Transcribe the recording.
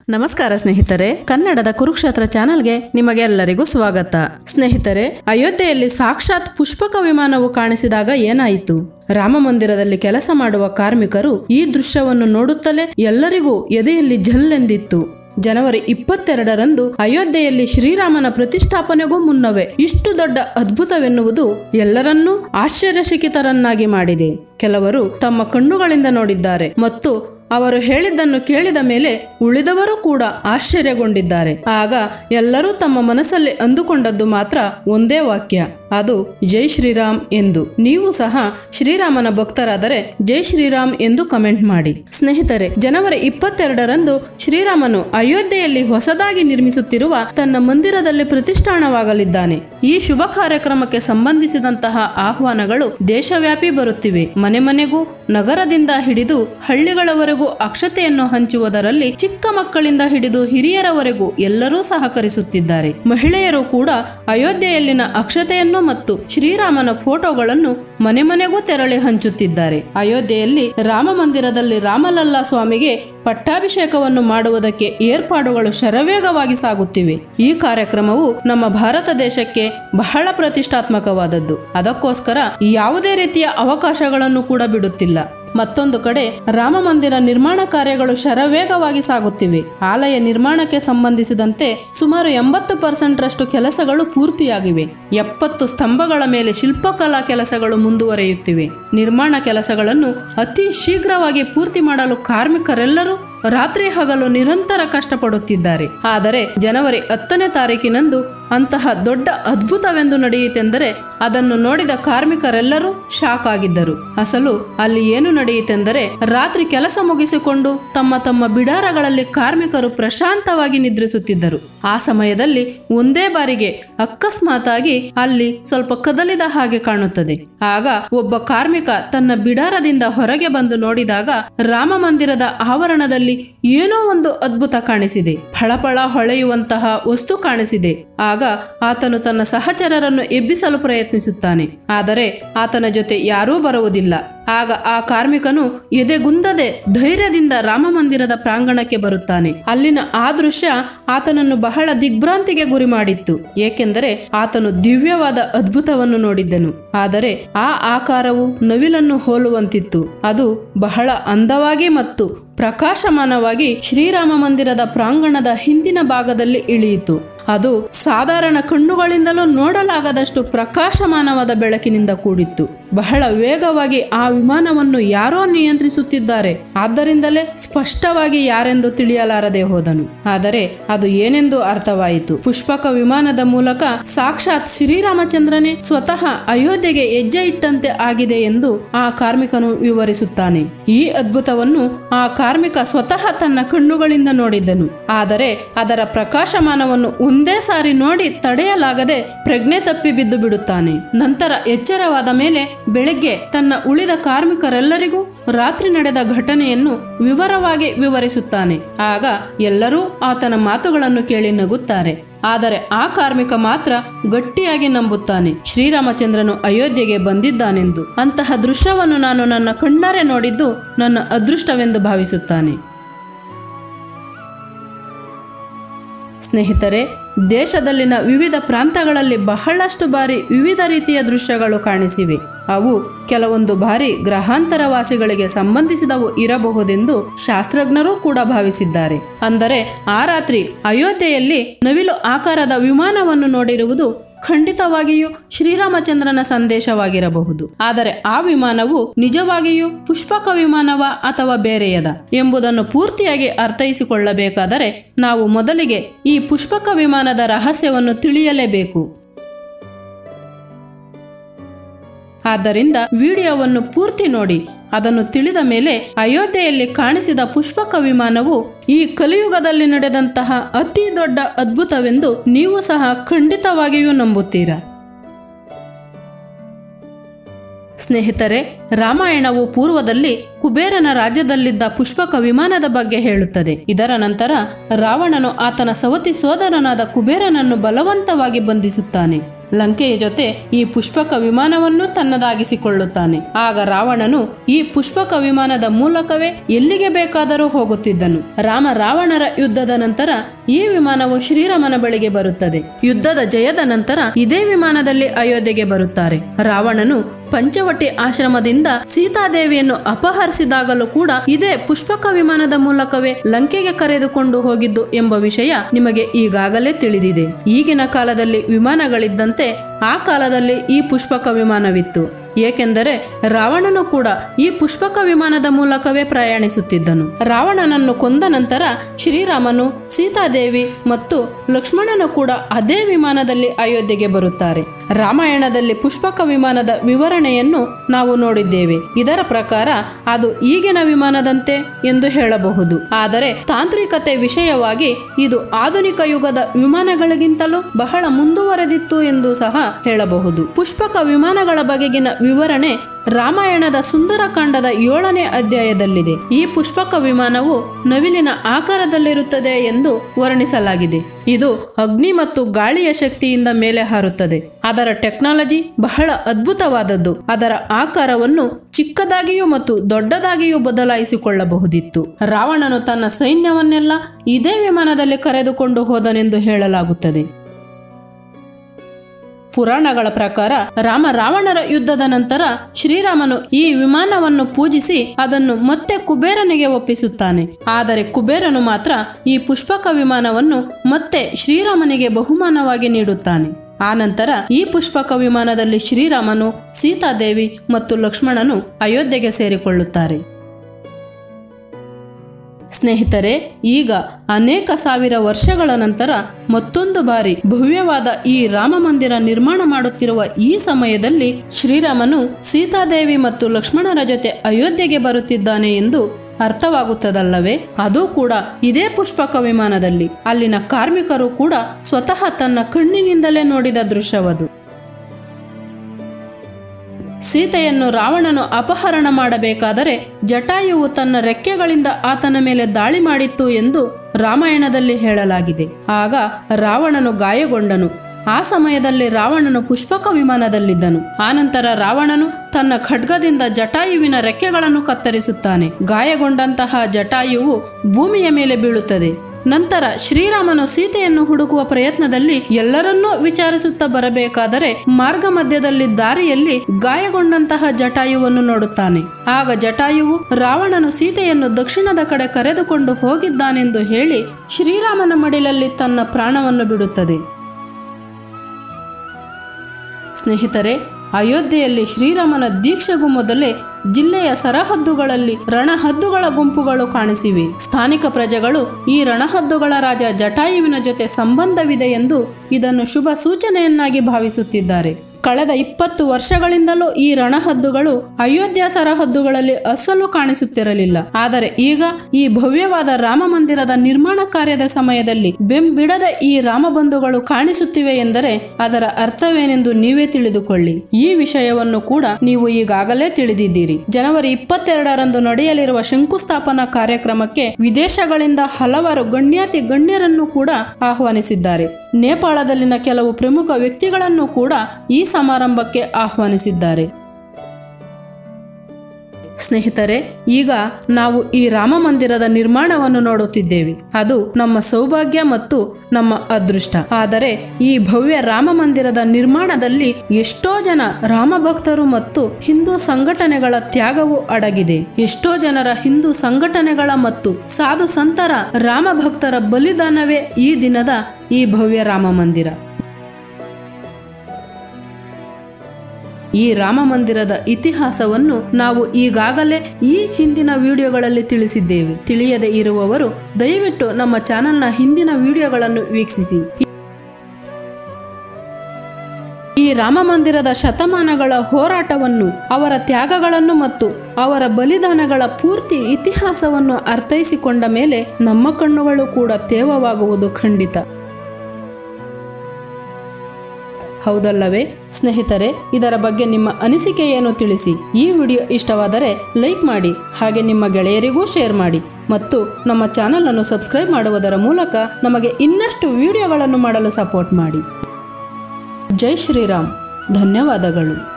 ನಮಸ್ಕಾರ ಸ್ನೇಹಿತರೆ ಕನ್ನಡದ ಕುರುಕ್ಷೇತ್ರ ಚಾನೆಲ್ಗೆ ನಿಮಗೆಲ್ಲರಿಗೂ ಸ್ವಾಗತ ಸ್ನೇಹಿತರೆ ಅಯೋಧ್ಯೆಯಲ್ಲಿ ಸಾಕ್ಷಾತ್ ಪುಷ್ಪಕ ವಿಮಾನವು ಕಾಣಿಸಿದಾಗ ಏನಾಯಿತು ರಾಮ ಮಂದಿರದಲ್ಲಿ ಕೆಲಸ ಮಾಡುವ ಕಾರ್ಮಿಕರು ಈ ದೃಶ್ಯವನ್ನು ನೋಡುತ್ತಲೇ ಎಲ್ಲರಿಗೂ ಎದೆಯಲ್ಲಿ ಝಲ್ಲೆಂದಿತ್ತು ಜನವರಿ ಇಪ್ಪತ್ತೆರಡರಂದು ಅಯೋಧ್ಯೆಯಲ್ಲಿ ಶ್ರೀರಾಮನ ಪ್ರತಿಷ್ಠಾಪನೆಗೂ ಮುನ್ನವೇ ಇಷ್ಟು ದೊಡ್ಡ ಅದ್ಭುತವೆನ್ನುವುದು ಎಲ್ಲರನ್ನೂ ಆಶ್ಚರ್ಯಚಕಿತರನ್ನಾಗಿ ಮಾಡಿದೆ ಕೆಲವರು ತಮ್ಮ ಕಣ್ಣುಗಳಿಂದ ನೋಡಿದ್ದಾರೆ ಮತ್ತು ಅವರು ಹೇಳಿದ್ದನ್ನು ಕೇಳಿದ ಮೇಲೆ ಉಳಿದವರು ಕೂಡ ಆಶ್ಚರ್ಯಗೊಂಡಿದ್ದಾರೆ ಆಗ ಎಲ್ಲರೂ ತಮ್ಮ ಮನಸ್ಸಲ್ಲಿ ಅಂದುಕೊಂಡದ್ದು ಮಾತ್ರ ಒಂದೇ ವಾಕ್ಯ ಅದು ಜೈ ಶ್ರೀರಾಮ್ ಎಂದು ನೀವು ಸಹ ಶ್ರೀರಾಮನ ಭಕ್ತರಾದರೆ ಜೈ ಶ್ರೀರಾಮ್ ಎಂದು ಕಮೆಂಟ್ ಮಾಡಿ ಸ್ನೇಹಿತರೆ ಜನವರಿ ಇಪ್ಪತ್ತೆರಡರಂದು ಶ್ರೀರಾಮನು ಅಯೋಧ್ಯೆಯಲ್ಲಿ ಹೊಸದಾಗಿ ನಿರ್ಮಿಸುತ್ತಿರುವ ತನ್ನ ಮಂದಿರದಲ್ಲಿ ಪ್ರತಿಷ್ಠಾನವಾಗಲಿದ್ದಾನೆ ಈ ಶುಭ ಕಾರ್ಯಕ್ರಮಕ್ಕೆ ಸಂಬಂಧಿಸಿದಂತಹ ಆಹ್ವಾನಗಳು ದೇಶವ್ಯಾಪಿ ಬರುತ್ತಿವೆ ಮನೆ ಮನೆಗೂ ನಗರದಿಂದ ಹಿಡಿದು ಹಳ್ಳಿಗಳವರೆಗೂ ಅಕ್ಷತೆಯನ್ನು ಹಂಚುವುದರಲ್ಲಿ ಚಿಕ್ಕ ಮಕ್ಕಳಿಂದ ಹಿಡಿದು ಹಿರಿಯರವರೆಗೂ ಎಲ್ಲರೂ ಸಹಕರಿಸುತ್ತಿದ್ದಾರೆ ಮಹಿಳೆಯರು ಕೂಡ ಅಯೋಧ್ಯೆಯಲ್ಲಿನ ಅಕ್ಷತೆಯನ್ನು ಮತ್ತು ಶ್ರೀರಾಮನ ಫೋಟೋಗಳನ್ನು ಮನೆ ಮನೆಗೂ ತೆರಳಿ ಹಂಚುತ್ತಿದ್ದಾರೆ ಅಯೋಧ್ಯೆಯಲ್ಲಿ ರಾಮ ಮಂದಿರದಲ್ಲಿ ರಾಮಲಲ್ಲಾ ಸ್ವಾಮಿಗೆ ಪಟ್ಟಾಭಿಷೇಕವನ್ನು ಮಾಡುವುದಕ್ಕೆ ಏರ್ಪಾಡುಗಳು ಶರವೇಗವಾಗಿ ಸಾಗುತ್ತಿವೆ ಈ ಕಾರ್ಯಕ್ರಮವು ನಮ್ಮ ಭಾರತ ದೇಶಕ್ಕೆ ಬಹಳ ಪ್ರತಿಷ್ಠಾತ್ಮಕವಾದದ್ದು ಅದಕ್ಕೋಸ್ಕರ ಯಾವುದೇ ರೀತಿಯ ಅವಕಾಶಗಳನ್ನು ಕೂಡ ಬಿಡುತ್ತಿಲ್ಲ ಮತ್ತೊಂದು ಕಡೆ ರಾಮ ಮಂದಿರ ನಿರ್ಮಾಣ ಕಾರ್ಯಗಳು ಶರವೇಗವಾಗಿ ಸಾಗುತ್ತಿವೆ ಆಲಯ ನಿರ್ಮಾಣಕ್ಕೆ ಸಂಬಂಧಿಸಿದಂತೆ ಸುಮಾರು ಎಂಬತ್ತು ಪರ್ಸೆಂಟ್ ರಷ್ಟು ಕೆಲಸಗಳು ಪೂರ್ತಿಯಾಗಿವೆ ಎಪ್ಪತ್ತು ಸ್ತಂಭಗಳ ಮೇಲೆ ಶಿಲ್ಪಕಲಾ ಕೆಲಸಗಳು ಮುಂದುವರಿಯುತ್ತಿವೆ ನಿರ್ಮಾಣ ಕೆಲಸಗಳನ್ನು ಅತಿ ಶೀಘ್ರವಾಗಿ ಪೂರ್ತಿ ಮಾಡಲು ಕಾರ್ಮಿಕರೆಲ್ಲರೂ ರಾತ್ರಿ ಹಗಲು ನಿರಂತರ ಕಷ್ಟಪಡುತ್ತಿದ್ದಾರೆ ಆದರೆ ಜನವರಿ ಹತ್ತನೇ ತಾರೀಕಿನಂದು ಅಂತಹ ದೊಡ್ಡ ಅದ್ಭುತವೆಂದು ನಡೆಯಿತೆಂದರೆ ಅದನ್ನು ನೋಡಿದ ಕಾರ್ಮಿಕರೆಲ್ಲರೂ ಶಾಕ್ ಆಗಿದ್ದರು ಅಸಲು ಅಲ್ಲಿ ಏನು ನಡೆಯಿತೆಂದರೆ ರಾತ್ರಿ ಕೆಲಸ ಮುಗಿಸಿಕೊಂಡು ತಮ್ಮ ತಮ್ಮ ಬಿಡಾರಗಳಲ್ಲಿ ಕಾರ್ಮಿಕರು ಪ್ರಶಾಂತವಾಗಿ ನಿದ್ರಿಸುತ್ತಿದ್ದರು ಆ ಸಮಯದಲ್ಲಿ ಒಂದೇ ಬಾರಿಗೆ ಅಕಸ್ಮಾತಾಗಿ ಅಲ್ಲಿ ಸ್ವಲ್ಪ ಕದಲಿದ ಹಾಗೆ ಕಾಣುತ್ತದೆ ಆಗ ಒಬ್ಬ ಕಾರ್ಮಿಕ ತನ್ನ ಬಿಡಾರದಿಂದ ಹೊರಗೆ ಬಂದು ನೋಡಿದಾಗ ರಾಮ ಮಂದಿರದ ಆವರಣದಲ್ಲಿ ಏನೋ ಒಂದು ಅದ್ಭುತ ಕಾಣಿಸಿದೆ ಫಳಫಳ ಹೊಳೆಯುವಂತಹ ವಸ್ತು ಕಾಣಿಸಿದೆ ಆಗ ಆತನು ತನ್ನ ಸಹಚರರನ್ನು ಎಬ್ಬಿಸಲು ಪ್ರಯತ್ನಿಸುತ್ತಾನೆ ಆದರೆ ಆತನ ಜೊತೆ ಯಾರೂ ಬರುವುದಿಲ್ಲ ಆಗ ಆ ಕಾರ್ಮಿಕನು ಎದೆಗುಂದದೆ ಧೈರ್ಯದಿಂದ ರಾಮ ಮಂದಿರದ ಪ್ರಾಂಗಣಕ್ಕೆ ಬರುತ್ತಾನೆ ಅಲ್ಲಿನ ಆ ದೃಶ್ಯ ಆತನನ್ನು ಬಹಳ ದಿಗ್ಭ್ರಾಂತಿಗೆ ಗುರಿ ಮಾಡಿತ್ತು ಏಕೆಂದರೆ ಆತನು ದಿವ್ಯವಾದ ಅದ್ಭುತವನ್ನು ನೋಡಿದ್ದನು ಆದರೆ ಆ ಆಕಾರವು ನವಿಲನ್ನು ಹೋಲುವಂತಿತ್ತು ಅದು ಬಹಳ ಅಂದವಾಗಿ ಮತ್ತು ಪ್ರಕಾಶಮಾನವಾಗಿ ಶ್ರೀರಾಮ ಮಂದಿರದ ಪ್ರಾಂಗಣದ ಹಿಂದಿನ ಭಾಗದಲ್ಲಿ ಇಳಿಯಿತು ಅದು ಸಾಧಾರಣ ಕಣ್ಣುಗಳಿಂದಲೂ ನೋಡಲಾಗದಷ್ಟು ಪ್ರಕಾಶಮಾನವಾದ ಬೆಳಕಿನಿಂದ ಕೂಡಿತ್ತು ಬಹಳ ವೇಗವಾಗಿ ಆ ವಿಮಾನವನ್ನು ಯಾರೋ ನಿಯಂತ್ರಿಸುತ್ತಿದ್ದಾರೆ ಆದ್ದರಿಂದಲೇ ಸ್ಪಷ್ಟವಾಗಿ ಯಾರೆಂದು ತಿಳಿಯಲಾರದೆ ಹೋದನು ಆದರೆ ಅದು ಏನೆಂದು ಅರ್ಥವಾಯಿತು ಪುಷ್ಪಕ ವಿಮಾನದ ಮೂಲಕ ಸಾಕ್ಷಾತ್ ಶ್ರೀರಾಮಚಂದ್ರನೇ ಸ್ವತಃ ಅಯೋಧ್ಯೆಗೆ ಹೆಜ್ಜೆ ಇಟ್ಟಂತೆ ಆಗಿದೆ ಎಂದು ಆ ಕಾರ್ಮಿಕನು ವಿವರಿಸುತ್ತಾನೆ ಈ ಅದ್ಭುತವನ್ನು ಆ ಕಾರ್ಮಿಕ ಸ್ವತಃ ತನ್ನ ಕಣ್ಣುಗಳಿಂದ ನೋಡಿದ್ದನು ಆದರೆ ಅದರ ಪ್ರಕಾಶಮಾನವನ್ನು ಒಂದೇ ಸಾರಿ ನೋಡಿ ತಡೆಯಲಾಗದೆ ಪ್ರಜ್ಞೆ ತಪ್ಪಿ ಬಿದ್ದು ಬಿಡುತ್ತಾನೆ ನಂತರ ಎಚ್ಚರವಾದ ಮೇಲೆ ಬೆಳಗ್ಗೆ ತನ್ನ ಉಳಿದ ಕಾರ್ಮಿಕರೆಲ್ಲರಿಗೂ ರಾತ್ರಿ ನಡೆದ ಘಟನೆಯನ್ನು ವಿವರವಾಗಿ ವಿವರಿಸುತ್ತಾನೆ ಆಗ ಎಲ್ಲರೂ ಆತನ ಮಾತುಗಳನ್ನು ಕೇಳಿ ನಗುತ್ತಾರೆ ಆದರೆ ಆ ಕಾರ್ಮಿಕ ಮಾತ್ರ ಗಟ್ಟಿಯಾಗಿ ನಂಬುತ್ತಾನೆ ಶ್ರೀರಾಮಚಂದ್ರನು ಅಯೋಧ್ಯೆಗೆ ಬಂದಿದ್ದಾನೆಂದು ಅಂತಹ ದೃಶ್ಯವನ್ನು ನಾನು ನನ್ನ ಕಣ್ಣಾರೆ ನೋಡಿದ್ದು ನನ್ನ ಅದೃಷ್ಟವೆಂದು ಭಾವಿಸುತ್ತಾನೆ ಸ್ನೇಹಿತರೆ ದೇಶದಲ್ಲಿನ ವಿವಿಧ ಪ್ರಾಂತಗಳಲ್ಲಿ ಬಹಳಷ್ಟು ಬಾರಿ ವಿವಿಧ ರೀತಿಯ ದೃಶ್ಯಗಳು ಕಾಣಿಸಿವೆ ಅವು ಕೆಲವೊಂದು ಬಾರಿ ಗ್ರಹಾಂತರವಾಸಿಗಳಿಗೆ ಸಂಬಂಧಿಸಿದವು ಇರಬಹುದೆಂದು ಶಾಸ್ತ್ರಜ್ಞರೂ ಕೂಡ ಭಾವಿಸಿದ್ದಾರೆ ಅಂದರೆ ಆ ರಾತ್ರಿ ಅಯೋಧ್ಯೆಯಲ್ಲಿ ನವಿಲು ಆಕಾರದ ವಿಮಾನವನ್ನು ನೋಡಿರುವುದು ಖಂಡಿತವಾಗಿಯೂ ಶ್ರೀರಾಮಚಂದ್ರನ ಸಂದೇಶವಾಗಿರಬಹುದು ಆದರೆ ಆ ವಿಮಾನವು ನಿಜವಾಗಿಯೂ ಪುಷ್ಪಕ ವಿಮಾನವ ಅಥವಾ ಬೇರೆಯದ ಎಂಬುದನ್ನು ಪೂರ್ತಿಯಾಗಿ ಅರ್ಥೈಸಿಕೊಳ್ಳಬೇಕಾದರೆ ನಾವು ಮೊದಲಿಗೆ ಈ ಪುಷ್ಪಕ ವಿಮಾನದ ರಹಸ್ಯವನ್ನು ತಿಳಿಯಲೇಬೇಕು ಆದ್ದರಿಂದ ವಿಡಿಯೋವನ್ನು ಪೂರ್ತಿ ನೋಡಿ ಅದನ್ನು ತಿಳಿದ ಮೇಲೆ ಅಯೋಧ್ಯೆಯಲ್ಲಿ ಕಾಣಿಸಿದ ಪುಷ್ಪಕ ವಿಮಾನವು ಈ ಕಲಿಯುಗದಲ್ಲಿ ನಡೆದಂತಹ ಅತಿ ದೊಡ್ಡ ಅದ್ಭುತವೆಂದು ನೀವು ಸಹ ಖಂಡಿತವಾಗಿಯೂ ನಂಬುತ್ತೀರಾ ಸ್ನೇಹಿತರೆ ರಾಮಾಯಣವು ಪೂರ್ವದಲ್ಲಿ ಕುಬೇರನ ರಾಜ್ಯದಲ್ಲಿದ್ದ ಪುಷ್ಪಕ ವಿಮಾನದ ಬಗ್ಗೆ ಹೇಳುತ್ತದೆ ಇದರ ನಂತರ ರಾವಣನು ಆತನ ಸವತಿ ಸೋದರನಾದ ಕುಬೇರನನ್ನು ಬಲವಂತವಾಗಿ ಬಂಧಿಸುತ್ತಾನೆ ಲಂಕೆಯ ಜೊತೆ ಈ ಪುಷ್ಪಕ ವಿಮಾನವನ್ನು ತನ್ನದಾಗಿಸಿಕೊಳ್ಳುತ್ತಾನೆ ಆಗ ರಾವಣನು ಈ ಪುಷ್ಪಕ ವಿಮಾನದ ಮೂಲಕವೇ ಎಲ್ಲಿಗೆ ಬೇಕಾದರೂ ಹೋಗುತ್ತಿದ್ದನು ರಾಮ ರಾವಣರ ಯುದ್ಧದ ನಂತರ ಈ ವಿಮಾನವು ಶ್ರೀರಾಮನ ಬಳಿಗೆ ಬರುತ್ತದೆ ಯುದ್ಧದ ಜಯದ ನಂತರ ಇದೇ ವಿಮಾನದಲ್ಲಿ ಅಯೋಧ್ಯೆಗೆ ಬರುತ್ತಾರೆ ರಾವಣನು ಪಂಚವಟಿ ಆಶ್ರಮದಿಂದ ಸೀತಾದೇವಿಯನ್ನು ಅಪಹರಿಸಿದಾಗಲೂ ಕೂಡ ಇದೇ ಪುಷ್ಪಕ ವಿಮಾನದ ಮೂಲಕವೇ ಲಂಕೆಗೆ ಕರೆದುಕೊಂಡು ಹೋಗಿದ್ದು ಎಂಬ ವಿಷಯ ನಿಮಗೆ ಈಗಾಗಲೇ ತಿಳಿದಿದೆ ಈಗಿನ ಕಾಲದಲ್ಲಿ ವಿಮಾನಗಳಿದ್ದಂತೆ ಆ ಕಾಲದಲ್ಲಿ ಈ ಪುಷ್ಪಕ ವಿಮಾನವಿತ್ತು ಏಕೆಂದರೆ ರಾವಣನು ಕೂಡ ಈ ಪುಷ್ಪಕ ವಿಮಾನದ ಮೂಲಕವೇ ಪ್ರಯಾಣಿಸುತ್ತಿದ್ದನು ರಾವಣನನ್ನು ಕೊಂದ ನಂತರ ಶ್ರೀರಾಮನು ಸೀತಾದೇವಿ ಮತ್ತು ಲಕ್ಷ್ಮಣನು ಕೂಡ ಅದೇ ವಿಮಾನದಲ್ಲಿ ಅಯೋಧ್ಯೆಗೆ ಬರುತ್ತಾರೆ ರಾಮಾಯಣದಲ್ಲಿ ಪುಷ್ಪಕ ವಿಮಾನದ ವಿವರಣೆಯನ್ನು ನಾವು ನೋಡಿದ್ದೇವೆ ಇದರ ಪ್ರಕಾರ ಅದು ಈಗಿನ ವಿಮಾನದಂತೆ ಎಂದು ಹೇಳಬಹುದು ಆದರೆ ತಾಂತ್ರಿಕತೆ ವಿಷಯವಾಗಿ ಇದು ಆಧುನಿಕ ಯುಗದ ವಿಮಾನಗಳಿಗಿಂತಲೂ ಬಹಳ ಮುಂದುವರೆದಿತ್ತು ಎಂದು ಸಹ ಹೇಳಬಹುದು ಪುಷ್ಪಕ ವಿಮಾನಗಳ ಬಗೆಗಿನ ವಿವರಣೆ ರಾಮಾಯಣದ ಸುಂದರಕಾಂಡದ ಏಳನೇ ಅಧ್ಯಾಯದಲ್ಲಿದೆ ಈ ಪುಷ್ಪಕ ವಿಮಾನವು ನವಿಲಿನ ಆಕಾರದಲ್ಲಿರುತ್ತದೆ ಎಂದು ವರ್ಣಿಸಲಾಗಿದೆ ಇದು ಅಗ್ನಿ ಮತ್ತು ಗಾಳಿಯ ಶಕ್ತಿಯಿಂದ ಮೇಲೆ ಹಾರುತ್ತದೆ ಅದರ ಟೆಕ್ನಾಲಜಿ ಬಹಳ ಅದ್ಭುತವಾದದ್ದು ಅದರ ಆಕಾರವನ್ನು ಚಿಕ್ಕದಾಗಿಯೂ ಮತ್ತು ದೊಡ್ಡದಾಗಿಯೂ ಬದಲಾಯಿಸಿಕೊಳ್ಳಬಹುದಿತ್ತು ರಾವಣನು ತನ್ನ ಸೈನ್ಯವನ್ನೆಲ್ಲ ಇದೇ ವಿಮಾನದಲ್ಲಿ ಕರೆದುಕೊಂಡು ಹೋದನೆಂದು ಹೇಳಲಾಗುತ್ತದೆ ಪುರಾಣಗಳ ಪ್ರಕಾರ ರಾಮ ರಾವಣರ ಯುದ್ಧದ ನಂತರ ಶ್ರೀರಾಮನು ಈ ವಿಮಾನವನ್ನು ಪೂಜಿಸಿ ಅದನ್ನು ಮತ್ತೆ ಕುಬೇರನಿಗೆ ಒಪ್ಪಿಸುತ್ತಾನೆ ಆದರೆ ಕುಬೇರನು ಮಾತ್ರ ಈ ಪುಷ್ಪಕ ವಿಮಾನವನ್ನು ಮತ್ತೆ ಶ್ರೀರಾಮನಿಗೆ ಬಹುಮಾನವಾಗಿ ನೀಡುತ್ತಾನೆ ಆನಂತರ ಈ ಪುಷ್ಪಕ ವಿಮಾನದಲ್ಲಿ ಶ್ರೀರಾಮನು ಸೀತಾದೇವಿ ಮತ್ತು ಲಕ್ಷ್ಮಣನು ಅಯೋಧ್ಯೆಗೆ ಸೇರಿಕೊಳ್ಳುತ್ತಾರೆ ಸ್ನೇಹಿತರೆ ಈಗ ಅನೇಕ ಸಾವಿರ ವರ್ಷಗಳ ನಂತರ ಮತ್ತೊಂದು ಬಾರಿ ಭವ್ಯವಾದ ಈ ರಾಮ ಮಂದಿರ ನಿರ್ಮಾಣ ಮಾಡುತ್ತಿರುವ ಈ ಸಮಯದಲ್ಲಿ ಶ್ರೀರಾಮನು ಸೀತಾದೇವಿ ಮತ್ತು ಲಕ್ಷ್ಮಣರ ಜೊತೆ ಅಯೋಧ್ಯೆಗೆ ಬರುತ್ತಿದ್ದಾನೆ ಎಂದು ಅರ್ಥವಾಗುತ್ತದಲ್ಲವೇ ಅದು ಕೂಡ ಇದೇ ಪುಷ್ಪಕ ವಿಮಾನದಲ್ಲಿ ಅಲ್ಲಿನ ಕಾರ್ಮಿಕರು ಕೂಡ ಸ್ವತಃ ತನ್ನ ಕಣ್ಣಿನಿಂದಲೇ ನೋಡಿದ ದೃಶ್ಯವದು ಸೀತೆಯನ್ನು ರಾವಣನು ಅಪಹರಣ ಮಾಡಬೇಕಾದರೆ ಜಟಾಯುವು ತನ್ನ ರೆಕ್ಕೆಗಳಿಂದ ಆತನ ಮೇಲೆ ದಾಳಿ ಮಾಡಿತ್ತು ಎಂದು ರಾಮಾಯಣದಲ್ಲಿ ಹೇಳಲಾಗಿದೆ ಆಗ ರಾವಣನು ಗಾಯಗೊಂಡನು ಆ ಸಮಯದಲ್ಲಿ ರಾವಣನು ಪುಷ್ಪಕ ವಿಮಾನದಲ್ಲಿದ್ದನು ಆನಂತರ ರಾವಣನು ತನ್ನ ಖಡ್ಗದಿಂದ ಜಟಾಯುವಿನ ರೆಕ್ಕೆಗಳನ್ನು ಕತ್ತರಿಸುತ್ತಾನೆ ಗಾಯಗೊಂಡಂತಹ ಜಟಾಯುವು ಭೂಮಿಯ ಮೇಲೆ ಬೀಳುತ್ತದೆ ನಂತರ ಶ್ರೀರಾಮನು ಸೀತೆಯನ್ನು ಹುಡುಕುವ ಪ್ರಯತ್ನದಲ್ಲಿ ಎಲ್ಲರನ್ನೂ ವಿಚಾರಿಸುತ್ತಾ ಬರಬೇಕಾದರೆ ಮಾರ್ಗ ಮಧ್ಯದಲ್ಲಿ ದಾರಿಯಲ್ಲಿ ಗಾಯಗೊಂಡಂತಹ ಜಟಾಯುವನ್ನು ನೋಡುತ್ತಾನೆ ಆಗ ಜಟಾಯುವು ರಾವಣನು ಸೀತೆಯನ್ನು ದಕ್ಷಿಣದ ಕಡೆ ಕರೆದುಕೊಂಡು ಹೋಗಿದ್ದಾನೆಂದು ಹೇಳಿ ಶ್ರೀರಾಮನ ಮಡಿಲಲ್ಲಿ ತನ್ನ ಪ್ರಾಣವನ್ನು ಬಿಡುತ್ತದೆ ಸ್ನೇಹಿತರೆ ಅಯೋಧ್ಯೆಯಲ್ಲಿ ಶ್ರೀರಾಮನ ದೀಕ್ಷೆಗೂ ಮೊದಲೇ ಜಿಲ್ಲೆಯ ಸರಹದ್ದುಗಳಲ್ಲಿ ರಣಹದ್ದುಗಳ ಗುಂಪುಗಳು ಕಾಣಿಸಿವೆ ಸ್ಥಾನಿಕ ಪ್ರಜೆಗಳು ಈ ರಣಹದ್ದುಗಳ ರಾಜ ಜಟಾಯುವಿನ ಜೊತೆ ಸಂಬಂಧವಿದೆ ಎಂದು ಇದನ್ನು ಶುಭ ಸೂಚನೆಯನ್ನಾಗಿ ಭಾವಿಸುತ್ತಿದ್ದಾರೆ ಕಳೆದ ಇಪ್ಪತ್ತು ವರ್ಷಗಳಿಂದಲೂ ಈ ರಣಹದ್ದುಗಳು ಅಯೋಧ್ಯ ಸರಹದ್ದುಗಳಲ್ಲಿ ಅಸಲು ಕಾಣಿಸುತ್ತಿರಲಿಲ್ಲ ಆದರೆ ಈಗ ಈ ಭವ್ಯವಾದ ರಾಮ ಮಂದಿರದ ನಿರ್ಮಾಣ ಕಾರ್ಯದ ಸಮಯದಲ್ಲಿ ಬೆಂಬಿಡದ ಈ ರಾಮಬಂಧುಗಳು ಕಾಣಿಸುತ್ತಿವೆ ಎಂದರೆ ಅದರ ಅರ್ಥವೇನೆಂದು ನೀವೇ ತಿಳಿದುಕೊಳ್ಳಿ ಈ ವಿಷಯವನ್ನು ಕೂಡ ನೀವು ಈಗಾಗಲೇ ತಿಳಿದಿದ್ದೀರಿ ಜನವರಿ ಇಪ್ಪತ್ತೆರಡರಂದು ನಡೆಯಲಿರುವ ಶಂಕುಸ್ಥಾಪನಾ ಕಾರ್ಯಕ್ರಮಕ್ಕೆ ವಿದೇಶಗಳಿಂದ ಹಲವಾರು ಗಣ್ಯಾತಿ ಗಣ್ಯರನ್ನು ಕೂಡ ಆಹ್ವಾನಿಸಿದ್ದಾರೆ ನೇಪಾಳದಲ್ಲಿನ ಕೆಲವು ಪ್ರಮುಖ ವ್ಯಕ್ತಿಗಳನ್ನು ಕೂಡ ಈ ಸಮಾರಂಭಕ್ಕೆ ಆಹ್ವಾನಿಸಿದ್ದಾರೆ ಸ್ನೇಹಿತರೆ ಈಗ ನಾವು ಈ ರಾಮ ಮಂದಿರದ ನಿರ್ಮಾಣವನ್ನು ನೋಡುತ್ತಿದ್ದೇವೆ ಅದು ನಮ್ಮ ಸೌಭಾಗ್ಯ ಮತ್ತು ನಮ್ಮ ಅದೃಷ್ಟ ಆದರೆ ಈ ಭವ್ಯ ರಾಮ ಮಂದಿರದ ನಿರ್ಮಾಣದಲ್ಲಿ ಎಷ್ಟೋ ಜನ ರಾಮ ಭಕ್ತರು ಮತ್ತು ಹಿಂದೂ ಸಂಘಟನೆಗಳ ತ್ಯಾಗವು ಅಡಗಿದೆ ಎಷ್ಟೋ ಜನರ ಹಿಂದೂ ಸಂಘಟನೆಗಳ ಮತ್ತು ಸಾಧು ಸಂತರ ರಾಮ ಭಕ್ತರ ಬಲಿದಾನವೇ ಈ ದಿನದ ಈ ಭವ್ಯ ರಾಮ ಮಂದಿರ ಈ ರಾಮ ಮಂದಿರದ ಇತಿಹಾಸವನ್ನು ನಾವು ಈಗಾಗಲೇ ಈ ಹಿಂದಿನ ವಿಡಿಯೋಗಳಲ್ಲಿ ತಿಳಿಸಿದ್ದೇವೆ ತಿಳಿಯದೆ ಇರುವವರು ದಯವಿಟ್ಟು ನಮ್ಮ ಚಾನೆಲ್ನ ಹಿಂದಿನ ವಿಡಿಯೋಗಳನ್ನು ವೀಕ್ಷಿಸಿ ಈ ರಾಮ ಮಂದಿರದ ಶತಮಾನಗಳ ಹೋರಾಟವನ್ನು ಅವರ ತ್ಯಾಗಗಳನ್ನು ಮತ್ತು ಅವರ ಬಲಿದಾನಗಳ ಪೂರ್ತಿ ಇತಿಹಾಸವನ್ನು ಅರ್ಥೈಸಿಕೊಂಡ ಮೇಲೆ ನಮ್ಮ ಕಣ್ಣುಗಳು ಕೂಡ ತೇವವಾಗುವುದು ಖಂಡಿತ ಹೌದಲ್ಲವೇ ಸ್ನೇಹಿತರೆ ಇದರ ಬಗ್ಗೆ ನಿಮ್ಮ ಅನಿಸಿಕೆ ಏನು ತಿಳಿಸಿ ಈ ವಿಡಿಯೋ ಇಷ್ಟವಾದರೆ ಲೈಕ್ ಮಾಡಿ ಹಾಗೆ ನಿಮ್ಮ ಗೆಳೆಯರಿಗೂ ಶೇರ್ ಮಾಡಿ ಮತ್ತು ನಮ್ಮ ಚಾನಲ್ ಅನ್ನು ಸಬ್ಸ್ಕ್ರೈಬ್ ಮಾಡುವುದರ ಮೂಲಕ ನಮಗೆ ಇನ್ನಷ್ಟು ವಿಡಿಯೋಗಳನ್ನು ಮಾಡಲು ಸಪೋರ್ಟ್ ಮಾಡಿ ಜೈ ಶ್ರೀರಾಮ್ ಧನ್ಯವಾದಗಳು